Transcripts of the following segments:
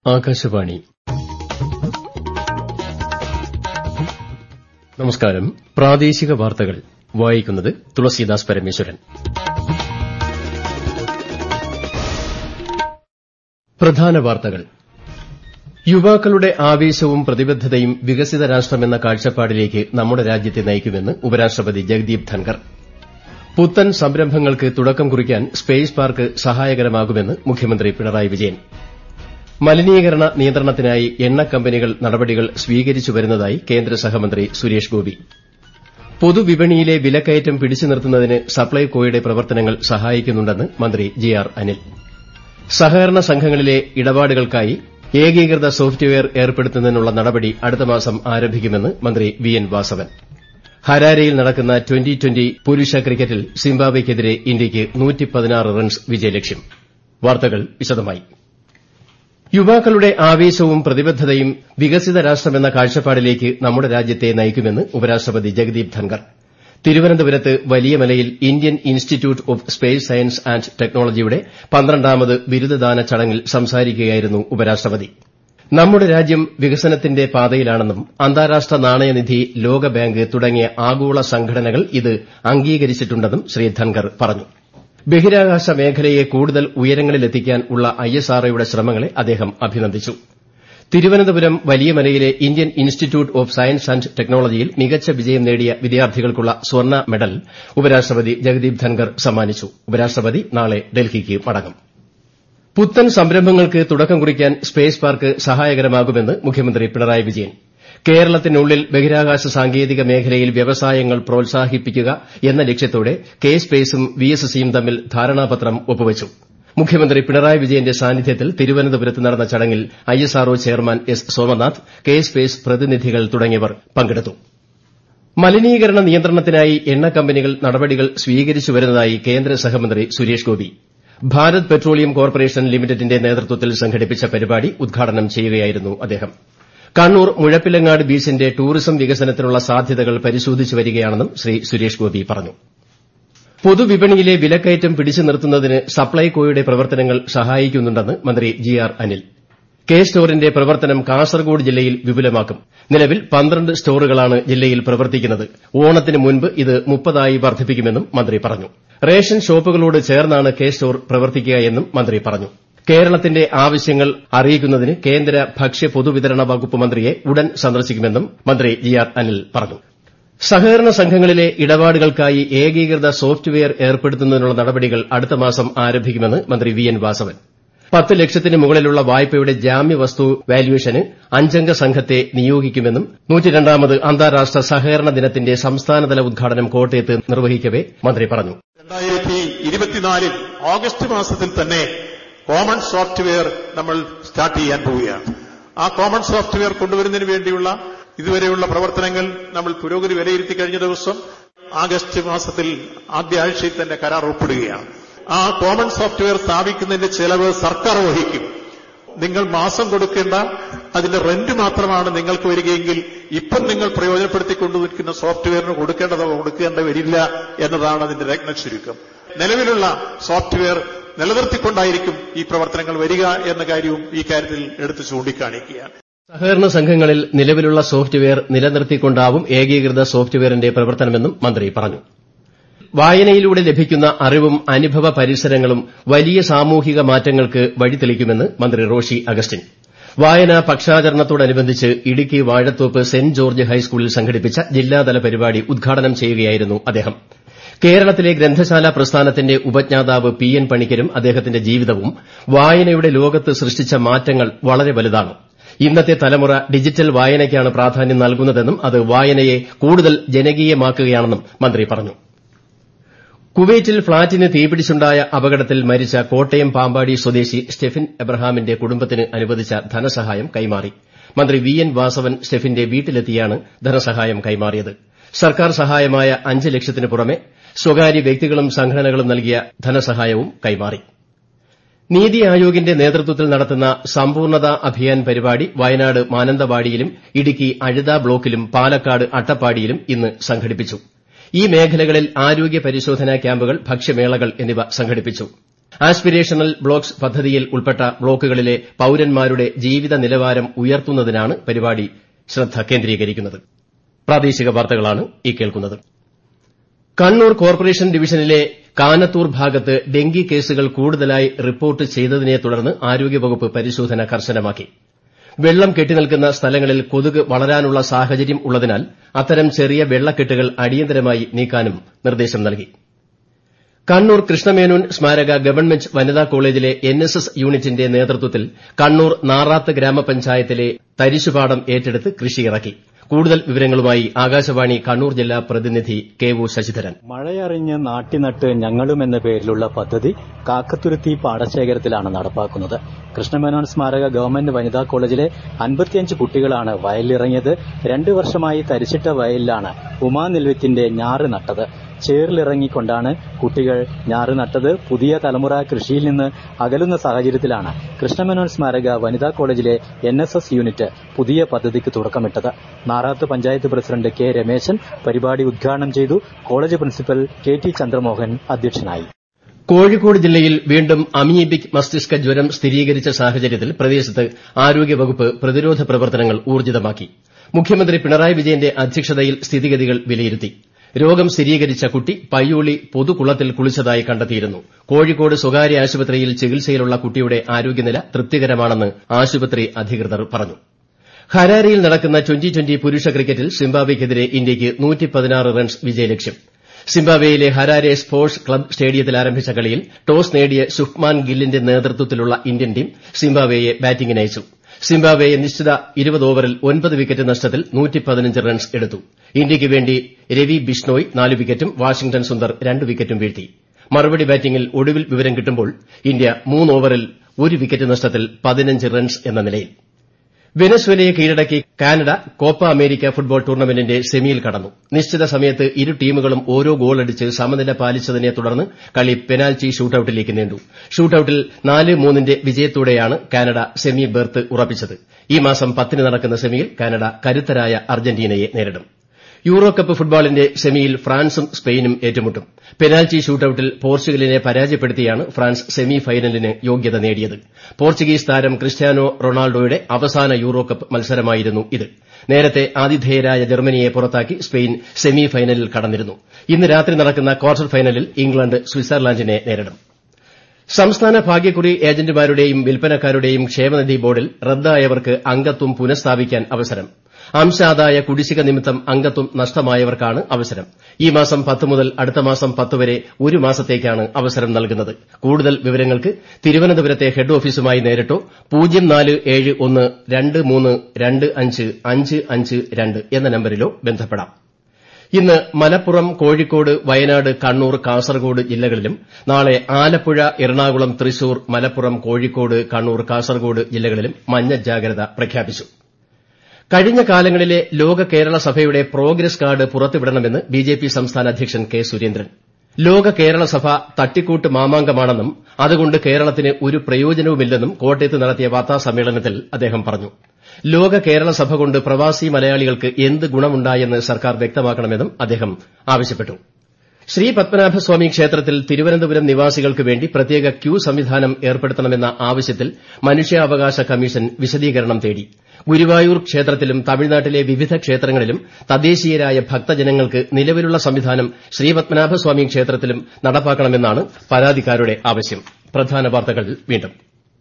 ആകാശവാണി നമസ്കാരം പ്രാദേശിക വാർത്തകൾ വായിക്കുന്നത് തുളസീദാസ് പരമേശ്വരൻ പ്രധാന വാർത്തകൾ യുവാക്കളുടെ ആവേശവും പ്രതിബദ്ധതയും വികസിത രാഷ്ട്രമെന്ന കാഴ്ചപ്പാടിലേക്ക് നമ്മുടെ രാജ്യത്തെ നയിക്കുമെന്ന് ഉപരാഷ്ട്രപതി ജഗ്ദീപ് ധൻകർ പുത്തൻ സംരംഭങ്ങൾക്ക് തുടക്കം കുറിക്കാൻ സ്പേസ് പാർക്ക് സഹായകരമാകുമെന്ന് മുഖ്യമന്ത്രി പിണറായി വിജയൻ മലിനീകരണ നിയന്ത്രണത്തിനായി എണ്ണ കമ്പനികൾ നടപടികൾ സ്വീകരിച്ചു വരുന്നതായി കേന്ദ്ര സഹമന്ത്രി സുരേഷ് ഗോപി പൊതുവിപണിയിലെ വിലക്കയറ്റം പിടിച്ചു നിർത്തുന്നതിന് സപ്ലൈകോയുടെ പ്രവർത്തനങ്ങൾ സഹായിക്കുന്നുണ്ടെന്ന് മന്ത്രി ജി ആർ അനിൽ സഹകരണ സംഘങ്ങളിലെ ഇടപാടുകൾക്കായി ഏകീകൃത സോഫ്റ്റ്വെയർ ഏർപ്പെടുത്തുന്നതിനുള്ള നടപടി അടുത്ത മാസം ആരംഭിക്കുമെന്ന് മന്ത്രി വി എൻ വാസവൻ ഹരാരെയിൽ നടക്കുന്ന ട്വന്റി ട്വന്റി പുരുഷ ക്രിക്കറ്റിൽ സിംബാബ്വെയ്ക്കെതിരെ ഇന്ത്യയ്ക്ക് റൺസ് വിജയലക്ഷ്യം വാർത്തകൾ വിശദമായി യുവാക്കളുടെ ആവേശവും പ്രതിബദ്ധതയും വികസിത രാഷ്ട്രമെന്ന കാഴ്ചപ്പാടിലേക്ക് നമ്മുടെ രാജ്യത്തെ നയിക്കുമെന്ന് ഉപരാഷ്ട്രപതി ജഗ്ദീപ് ധൻകർ തിരുവനന്തപുരത്ത് വലിയമലയിൽ Indian institute of space science and ടെക്നോളജിയുടെ പന്ത്രണ്ടാമത് ബിരുദദാന ചടങ്ങിൽ സംസാരിക്കുകയായിരുന്നു ഉപരാഷ്ട്രപതി നമ്മുടെ രാജ്യം വികസനത്തിന്റെ പാതയിലാണെന്നും അന്താരാഷ്ട്ര നാണയനിധി ലോകബാങ്ക് തുടങ്ങിയ ആഗോള സംഘടനകൾ ഇത് അംഗീകരിച്ചിട്ടുണ്ടെന്നും ശ്രീ ധൻകർ പറഞ്ഞു ബഹിരാകാശ മേഖലയെ കൂടുതൽ ഉയരങ്ങളിലെത്തിക്കാൻ ഉള്ള ഐഎസ്ആർഒയുടെ ശ്രമങ്ങളെ അദ്ദേഹം അഭിനന്ദിച്ചു തിരുവനന്തപുരം വലിയമലയിലെ Indian institute of science and ടെക്നോളജിയിൽ മികച്ച വിജയം നേടിയ വിദ്യാർത്ഥികൾക്കുള്ള സ്വർണ്ണ മെഡൽ ഉപരാഷ്ട്രപതി ജഗദീപ് ധൻകർ സമ്മാനിച്ചു ഉപരാഷ്ട്രപതി നാളെ ഡൽഹിക്ക് മടങ്ങും പുത്തൻ സംരംഭങ്ങൾക്ക് തുടക്കം കുറിക്കാൻ സ്പേസ് പാർക്ക് സഹായകരമാകുമെന്ന് മുഖ്യമന്ത്രി പിണറായി വിജയൻ കേരളത്തിനുള്ളിൽ ബഹിരാകാശ സാങ്കേതിക മേഖലയിൽ വ്യവസായങ്ങൾ പ്രോത്സാഹിപ്പിക്കുക എന്ന ലക്ഷ്യത്തോടെ കെ സ്പേസും വിഎസ്സിയും തമ്മിൽ ധാരണാപത്രം ഒപ്പുവച്ചു മുഖ്യമന്ത്രി പിണറായി വിജയന്റെ സാന്നിധ്യത്തിൽ തിരുവനന്തപുരത്ത് നടന്ന ചടങ്ങിൽ ISRO chairman S Somanath K space പ്രതിനിധികൾ തുടങ്ങിയവർ പങ്കെടുത്തു മലിനീകരണ നിയന്ത്രണത്തിനായി എണ്ണ കമ്പനികൾ നടപടികൾ സ്വീകരിച്ചു വരുന്നതായി കേന്ദ്ര സഹമന്ത്രി സുരേഷ് ഗോപി ഭാരത് പെട്രോളിയം കോർപ്പറേഷൻ ലിമിറ്റഡിന്റെ നേതൃത്വത്തിൽ സംഘടിപ്പിച്ച പരിപാടി ഉദ്ഘാടനം ചെയ്യുകയായിരുന്നു അദ്ദേഹം കണ്ണൂർ മുഴപ്പിലങ്ങാട് ബീച്ചിന്റെ ടൂറിസം വികസനത്തിനുള്ള സാധ്യതകൾ പരിശോധിച്ചു വരികയാണെന്നും ശ്രീ സുരേഷ് ഗോപി പറഞ്ഞു പൊതുവിപണിയിലെ വിലക്കയറ്റം പിടിച്ചു നിർത്തുന്നതിന് സപ്ലൈകോയുടെ പ്രവർത്തനങ്ങൾ സഹായിക്കുന്നുണ്ടെന്ന് മന്ത്രി ജി ആർ അനിൽ കെ സ്റ്റോറിന്റെ പ്രവർത്തനം കാസർഗോഡ് ജില്ലയിൽ വിപുലമാക്കും നിലവിൽ പന്ത്രണ്ട് സ്റ്റോറുകളാണ് ജില്ലയിൽ പ്രവർത്തിക്കുന്നത് ഓണത്തിന് മുൻപ് ഇത് മുപ്പതായി വർദ്ധിപ്പിക്കുമെന്നും മന്ത്രി പറഞ്ഞു റേഷൻ ഷോപ്പുകളോട് ചേർന്നാണ് കെ സ്റ്റോർ പ്രവർത്തിക്കുകയെന്നും മന്ത്രി പറഞ്ഞു കേരളത്തിന്റെ ആവശ്യങ്ങൾ അറിയിക്കുന്നതിന് കേന്ദ്ര ഭക്ഷ്യ പൊതുവിതരണ വകുപ്പ് മന്ത്രിയെ ഉടൻ സന്ദർശിക്കുമെന്നും മന്ത്രി ജി ആർ അനിൽ പറഞ്ഞു സഹകരണ സംഘങ്ങളിലെ ഇടപാടുകൾക്കായി ഏകീകൃത സോഫ്റ്റ്വെയർ ഏർപ്പെടുത്തുന്നതിനുള്ള നടപടികൾ അടുത്ത മാസം ആരംഭിക്കുമെന്ന് മന്ത്രി വി എൻ വാസവൻ പത്ത് ലക്ഷത്തിന് മുകളിലുള്ള വായ്പയുടെ ജാമ്യവസ്തു വാല്യുവേഷന് അഞ്ചംഗ സംഘത്തെ നിയോഗിക്കുമെന്നും നൂറ്റിരണ്ടാമത് അന്താരാഷ്ട്ര സഹകരണ ദിനത്തിന്റെ സംസ്ഥാനതല ഉദ്ഘാടനം കോട്ടയത്ത് നിർവഹിക്കവെ മന്ത്രി പറഞ്ഞു ിൽ ഓഗസ്റ്റ് മാസത്തിൽ തന്നെ കോമൺ സോഫ്റ്റ്വെയർ നമ്മൾ സ്റ്റാർട്ട് ചെയ്യാൻ പോവുകയാണ് ആ കോമൺ സോഫ്റ്റ്വെയർ കൊണ്ടുവരുന്നതിന് വേണ്ടിയുള്ള ഇതുവരെയുള്ള പ്രവർത്തനങ്ങൾ നമ്മൾ പുരോഗതി വിലയിരുത്തി കഴിഞ്ഞ ദിവസം ആഗസ്റ്റ് മാസത്തിൽ ആദ്യ ആഴ്ചയിൽ തന്നെ കരാർ ഒപ്പിടുകയാണ് ആ കോമൺ സോഫ്റ്റ്വെയർ സ്ഥാപിക്കുന്നതിന്റെ ചെലവ് സർക്കാർ വഹിക്കും നിങ്ങൾ മാസം കൊടുക്കേണ്ട അതിന്റെ റെന്റ് മാത്രമാണ് നിങ്ങൾക്ക് വരികയെങ്കിൽ ഇപ്പം നിങ്ങൾ പ്രയോജനപ്പെടുത്തിക്കൊണ്ടുനിൽക്കുന്ന സോഫ്റ്റ്വെയറിന് കൊടുക്കേണ്ടതോ കൊടുക്കേണ്ട വരില്ല എന്നതാണ് അതിന്റെ രത്ന ചുരുക്കം നിലവിലുള്ള സോഫ്റ്റ്വെയർ നിലനിർത്തിക്കൊണ്ടായിരിക്കും ഈ പ്രവർത്തനങ്ങൾ വരിക എന്ന കാര്യവും ഈ കാര്യത്തിൽ എടുത്തു ചൂണ്ടിക്കാണിക്കുകയാണ് സഹകരണ സംഘങ്ങളിൽ നിലവിലുള്ള സോഫ്റ്റ്വെയർ നിലനിർത്തിക്കൊണ്ടാവും ഏകീകൃത സോഫ്റ്റ്വെയറിന്റെ പ്രവർത്തനമെന്നും മന്ത്രി പറഞ്ഞു വായനയിലൂടെ ലഭിക്കുന്ന അറിവും അനുഭവ പരിസരങ്ങളും വലിയ സാമൂഹിക മാറ്റങ്ങൾക്ക് വഴിതെളിക്കുമെന്ന് മന്ത്രി റോഷി അഗസ്റ്റിൻ വായനാ പക്ഷാചരണത്തോടനുബന്ധിച്ച് ഇടുക്കി വാഴത്തോപ്പ് സെന്റ് ജോർജ് ഹൈസ്കൂളിൽ സംഘടിപ്പിച്ച ജില്ലാതല പരിപാടി ഉദ്ഘാടനം ചെയ്യുകയായിരുന്നു അദ്ദേഹം കേരളത്തിലെ ഗ്രന്ഥശാല പ്രസ്ഥാനത്തിന്റെ ഉപജ്ഞാതാവ് പി എൻ പണിക്കരും അദ്ദേഹത്തിന്റെ ജീവിതവും വായനയുടെ ലോകത്ത് സൃഷ്ടിച്ച മാറ്റങ്ങൾ വളരെ വലുതാണ് ഇന്നത്തെ തലമുറ ഡിജിറ്റൽ വായനയ്ക്കാണ് പ്രാധാന്യം നൽകുന്നതെന്നും അത് വായനയെ കൂടുതൽ ജനകീയമാക്കുകയാണെന്നും മന്ത്രി പറഞ്ഞു കുവൈറ്റിൽ ഫ്ളാറ്റിന് തീപിടിച്ചുണ്ടായ അപകടത്തിൽ മരിച്ച കോട്ടയം പാമ്പാടി സ്വദേശി സ്റ്റെഫിൻ എബ്രഹാമിന്റെ കുടുംബത്തിന് അനുവദിച്ച ധനസഹായം കൈമാറി മന്ത്രി വി എൻ വാസവൻ സ്റ്റെഫിന്റെ വീട്ടിലെത്തിയാണ് ധനസഹായം കൈമാറിയത് സർക്കാർ സഹായമായ അഞ്ച് ലക്ഷത്തിന് പുറമെ സ്വകാര്യ വ്യക്തികളും സംഘടനകളും നൽകിയ ധനസഹായവും കൈമാറി നീതി ആയോഗിന്റെ നേതൃത്വത്തിൽ നടത്തുന്ന സമ്പൂർണ്ണത അഭിയാൻ പരിപാടി വയനാട് മാനന്തവാടിയിലും ഇടുക്കി അഴുത ബ്ലോക്കിലും പാലക്കാട് അട്ടപ്പാടിയിലും ഇന്ന് സംഘടിപ്പിച്ചു ഈ മേഖലകളിൽ ആരോഗ്യ പരിശോധനാ ക്യാമ്പുകൾ ഭക്ഷ്യമേളകൾ എന്നിവ സംഘടിപ്പിച്ചു ആസ്പിരേഷണൽ ബ്ലോക്സ് പദ്ധതിയിൽ ഉൾപ്പെട്ട ബ്ലോക്കുകളിലെ പൌരന്മാരുടെ ജീവിത നിലവാരം ഉയർത്തുന്നതിനാണ് പരിപാടി ശ്രദ്ധ കേന്ദ്രീകരിക്കുന്നത് പ്രാദേശിക വാർത്തകളാണ് ഈ കേൾക്കുന്നത് കണ്ണൂർ കോർപ്പറേഷൻ ഡിവിഷനിലെ കാനത്തൂർ ഭാഗത്ത് ഡെങ്കി കേസുകൾ കൂടുതലായി റിപ്പോർട്ട് ചെയ്തതിനെ തുടർന്ന് ആരോഗ്യവകുപ്പ് പരിശോധന കർശനമാക്കി വെള്ളം കെട്ടിനിൽക്കുന്ന സ്ഥലങ്ങളിൽ കൊതുക് വളരാനുള്ള സാഹചര്യം ഉള്ളതിനാൽ അത്തരം ചെറിയ വെള്ളക്കെട്ടുകൾ അടിയന്തരമായി നീക്കാനും നിർദ്ദേശം നൽകി കണ്ണൂർ കൃഷ്ണമേനോൻ സ്മാരക ഗവൺമെന്റ് വനിതാ കോളേജിലെ എൻഎസ്എസ് യൂണിറ്റിന്റെ നേതൃത്വത്തിൽ കണ്ണൂർ നാറാത്ത് ഗ്രാമപഞ്ചായത്തിലെ തരിശുപാടം ഏറ്റെടുത്ത് കൃഷിയിറക്കി കൂടുതൽ വിവരങ്ങളുമായി ആകാശവാണി കണ്ണൂർ ജില്ലാ പ്രതിനിധി കെ ഒ ശശിധരൻ മഴയറിഞ്ഞ് നാട്ടിനട്ട് ഞങ്ങളും എന്ന പേരിലുള്ള പദ്ധതി കാക്കത്തുരുത്തി പാടശേഖരത്തിലാണ് നടപ്പാക്കുന്നത് കൃഷ്ണമേനോൻ സ്മാരക ഗവൺമെന്റ് വനിതാ കോളേജിലെ അൻപത്തിയഞ്ച് കുട്ടികളാണ് വയലിലിറങ്ങിയത് രണ്ടു വർഷമായി തരിച്ചിട്ട വയലിലാണ് ഉമാ നെൽവിത്തിന്റെ ഞാറ് നട്ടത് ചേറിലിറങ്ങിക്കൊണ്ടാണ് കുട്ടികൾ ഞാറ് നട്ടത് പുതിയ തലമുറ കൃഷിയിൽ നിന്ന് അകലുന്ന സാഹചര്യത്തിലാണ് കൃഷ്ണമേനോൻ സ്മാരക വനിതാ കോളേജിലെ എൻ എസ് എസ് യൂണിറ്റ് പുതിയ പദ്ധതിക്ക് തുടക്കമിട്ടത് നാറാത്ത് പഞ്ചായത്ത് പ്രസിഡന്റ് കെ രമേശൻ പരിപാടി ഉദ്ഘാടനം ചെയ്തു college principal K T Chandramohan അധ്യക്ഷനായി കോഴിക്കോട് ജില്ലയിൽ വീണ്ടും അമീബിക് മസ്തിഷ്ക ജ്വരം സ്ഥിരീകരിച്ച സാഹചര്യത്തിൽ പ്രദേശത്ത് ആരോഗ്യവകുപ്പ് പ്രതിരോധ പ്രവർത്തനങ്ങൾ ഊർജിതമാക്കി മുഖ്യമന്ത്രി പിണറായി വിജയന്റെ അധ്യക്ഷതയിൽ സ്ഥിതിഗതികൾ വിലയിരുത്തി രോഗം സ്ഥിരീകരിച്ച കുട്ടി പയ്യോളി പൊതുകുളത്തിൽ കുളിച്ചതായി കണ്ടെത്തിയിരുന്നു കോഴിക്കോട് സ്വകാര്യ ആശുപത്രിയിൽ ചികിത്സയിലുള്ള കുട്ടിയുടെ ആരോഗ്യനില തൃപ്തികരമാണെന്ന് ആശുപത്രി അധികൃതർ പറഞ്ഞു ഹരാരിയിൽ നടക്കുന്ന ട്വന്റി ട്വന്റി പുരുഷ ക്രിക്കറ്റിൽ സിംബാബ്വെയ്ക്കെതിരെ ഇന്ത്യയ്ക്ക് റൺസ് വിജയലക്ഷ്യം സിംബാബ്വേയിലെ ഹരാരെ സ്പോർട്സ് ക്ലബ് സ്റ്റേഡിയത്തിൽ ആരംഭിച്ച കളിയിൽ ടോസ് നേടിയ ശുഭ്മാൻ ഗില്ലിന്റെ നേതൃത്വത്തിലുള്ള ഇന്ത്യൻ ടീം സിംബാബ്വേയെ ബാറ്റിംഗിനയച്ചു സിംബാബ്വേയെ നിശ്ചിത ഇരുപത് ഓവറിൽ ഒൻപത് വിക്കറ്റ് നഷ്ടത്തിൽ റൺസ് എടുത്തു ഇന്ത്യയ്ക്ക് വേണ്ടി രവി ബിഷ്ണോയ് നാല് വിക്കറ്റും വാഷിംഗ്ടൺ സുന്ദർ രണ്ട് വിക്കറ്റും വീഴ്ത്തി മറുപടി ബാറ്റിംഗിൽ ഒടുവിൽ വിവരം കിട്ടുമ്പോൾ ഇന്ത്യ മൂന്ന് ഓവറിൽ ഒരു വിക്കറ്റ് നഷ്ടത്തിൽ പതിനഞ്ച് റൺസ് എന്ന നിലയിൽ വെനസ്വേലയെ കീഴടക്കി കാനഡ കോപ്പ അമേരിക്ക ഫുട്ബോൾ ടൂർണമെന്റിന്റെ സെമിയിൽ കടന്നു നിശ്ചിത സമയത്ത് ഇരു ടീമുകളും ഓരോ ഗോളടിച്ച് സമനില പാലിച്ചതിനെ തുടർന്ന് കളി പെനാൽറ്റി ഷൂട്ടൌട്ടിലേക്ക് നീണ്ടു ഷൂട്ടൌട്ടിൽ നാല് മൂന്നിന്റെ വിജയത്തോടെയാണ് കാനഡ സെമി ബെർത്ത് ഉറപ്പിച്ചത് ഈ മാസം പത്തിന് നടക്കുന്ന സെമിയിൽ കാനഡ കരുത്തരായ അർജന്റീനയെ നേരിടും യൂറോ കപ്പ് ഫുട്ബോളിന്റെ സെമിയിൽ ഫ്രാൻസും സ്പെയിനും ഏറ്റുമുട്ടും പെനാൽറ്റി ഷൂട്ടൌട്ടിൽ പോർച്ചുഗലിനെ പരാജയപ്പെടുത്തിയാണ് ഫ്രാൻസ് സെമി ഫൈനലിന് യോഗ്യത നേടിയത് പോർച്ചുഗീസ് താരം ക്രിസ്ത്യാനോ റൊണാൾഡോയുടെ അവസാന യൂറോ കപ്പ് മത്സരമായിരുന്നു ഇത് നേരത്തെ ആതിഥേയരായ ജർമ്മനിയെ പുറത്താക്കി സ്പെയിൻ സെമി ഫൈനലിൽ കടന്നിരുന്നു ഇന്ന് രാത്രി നടക്കുന്ന ക്വാർട്ടർ ഫൈനലിൽ ഇംഗ്ലണ്ട് സ്വിറ്റ്സർലാൻഡിനെ നേരിടും സംസ്ഥാന ഭാഗ്യക്കുറി ഏജന്റുമാരുടെയും വിൽപ്പനക്കാരുടെയും ക്ഷേമനിധി ബോർഡിൽ റദ്ദായവർക്ക് അംഗത്വം പുനഃസ്ഥാപിക്കാൻ അവസരം അംശാദായ കുടിശ്ശിക നിമിത്തം അംഗത്വം നഷ്ടമായവർക്കാണ് അവസരം ഈ മാസം പത്ത് മുതൽ അടുത്ത മാസം പത്ത് വരെ ഒരു മാസത്തേക്കാണ് അവസരം നൽകുന്നത് കൂടുതൽ വിവരങ്ങൾക്ക് തിരുവനന്തപുരത്തെ ഹെഡ് ഓഫീസുമായി നേരിട്ടോ പൂജ്യം നാല് ഏഴ് ഒന്ന് രണ്ട് മൂന്ന് രണ്ട് അഞ്ച് അഞ്ച് അഞ്ച് രണ്ട് എന്ന നമ്പരിലോ ബന്ധപ്പെടാം ഇന്ന് മലപ്പുറം കോഴിക്കോട് വയനാട് കണ്ണൂർ കാസർഗോഡ് ജില്ലകളിലും നാളെ ആലപ്പുഴ എറണാകുളം തൃശൂർ മലപ്പുറം കോഴിക്കോട് കണ്ണൂർ കാസർഗോഡ് ജില്ലകളിലും മഞ്ഞ ജാഗ്രത പ്രഖ്യാപിച്ചു കഴിഞ്ഞ കാലങ്ങളിലെ ലോക കേരള സഭയുടെ പ്രോഗ്രസ് കാർഡ് പുറത്തുവിടണമെന്ന് ബിജെപി സംസ്ഥാന അധ്യക്ഷൻ കെ സുരേന്ദ്രൻ ലോക കേരള സഭ തട്ടിക്കൂട്ട് മാമാങ്കമാണെന്നും അതുകൊണ്ട് കേരളത്തിന് ഒരു പ്രയോജനവുമില്ലെന്നും കോട്ടയത്ത് നടത്തിയ വാർത്താസമ്മേളനത്തിൽ അദ്ദേഹം പറഞ്ഞു ലോക കേരള സഭ കൊണ്ട് പ്രവാസി മലയാളികൾക്ക് എന്ത് ഗുണമുണ്ടായെന്ന് സർക്കാർ വ്യക്തമാക്കണമെന്നും അദ്ദേഹം ആവശ്യപ്പെട്ടു ശ്രീ പത്മനാഭസ്വാമി ക്ഷേത്രത്തിൽ തിരുവനന്തപുരം നിവാസികൾക്ക് വേണ്ടി പ്രത്യേക ക്യൂ സംവിധാനം ഏർപ്പെടുത്തണമെന്ന ആവശ്യത്തിൽ മനുഷ്യാവകാശ കമ്മീഷൻ വിശദീകരണം തേടി ഗുരുവായൂർ ക്ഷേത്രത്തിലും തമിഴ്നാട്ടിലെ വിവിധ ക്ഷേത്രങ്ങളിലും തദ്ദേശീയരായ ഭക്തജനങ്ങൾക്ക് നിലവിലുള്ള സംവിധാനം ശ്രീ പത്മനാഭസ്വാമി ക്ഷേത്രത്തിലും നടപ്പാക്കണമെന്നാണ് പരാതിക്കാരുടെ ആവശ്യം പ്രധാന വാർത്തകൾ വീണ്ടും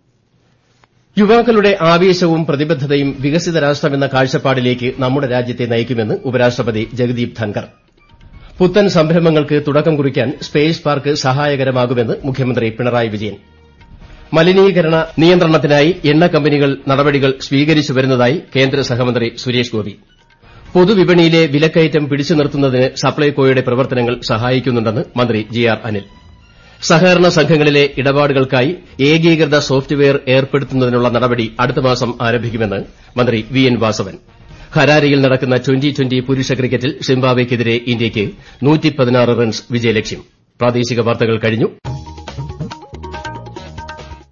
യുവാക്കളുടെ ആവേശവും പ്രതിബദ്ധതയും വികസിത രാഷ്ട്രമെന്ന കാഴ്ചപ്പാടിലേക്ക് നമ്മുടെ രാജ്യത്തെ നയിക്കുമെന്ന് ഉപരാഷ്ട്രപതി ജഗദീപ് ധൻകർ പുത്തൻ സംരംഭങ്ങൾക്ക് തുടക്കം കുറിക്കാൻ സ്പേസ് പാർക്ക് സഹായകരമാകുമെന്ന് മുഖ്യമന്ത്രി പിണറായി വിജയൻ മലിനീകരണ നിയന്ത്രണത്തിനായി എണ്ണ കമ്പനികൾ നടപടികൾ സ്വീകരിച്ചു വരുന്നതായി കേന്ദ്ര സഹമന്ത്രി സുരേഷ് ഗോപി പൊതുവിപണിയിലെ വിലക്കയറ്റം പിടിച്ചു നിർത്തുന്നതിന് സപ്ലൈകോയുടെ പ്രവർത്തനങ്ങൾ സഹായിക്കുന്നുണ്ടെന്ന് മന്ത്രി ജി ആർ അനിൽ സഹകരണ സംഘങ്ങളിലെ ഇടപാടുകൾക്കായി ഏകീകൃത സോഫ്റ്റ്വെയർ ഏർപ്പെടുത്തുന്നതിനുള്ള നടപടി അടുത്ത മാസം ആരംഭിക്കുമെന്ന് മന്ത്രി വി എൻ വാസവൻ ഹരാരയിൽ നടക്കുന്ന ട്വന്റി ട്വന്റി പുരുഷ ക്രിക്കറ്റിൽ സിംബാബ്വെയ്ക്കെതിരെ ഇന്ത്യയ്ക്ക് റൺസ് വിജയലക്ഷ്യം പ്രാദേശിക വാർത്തകൾ കഴിഞ്ഞു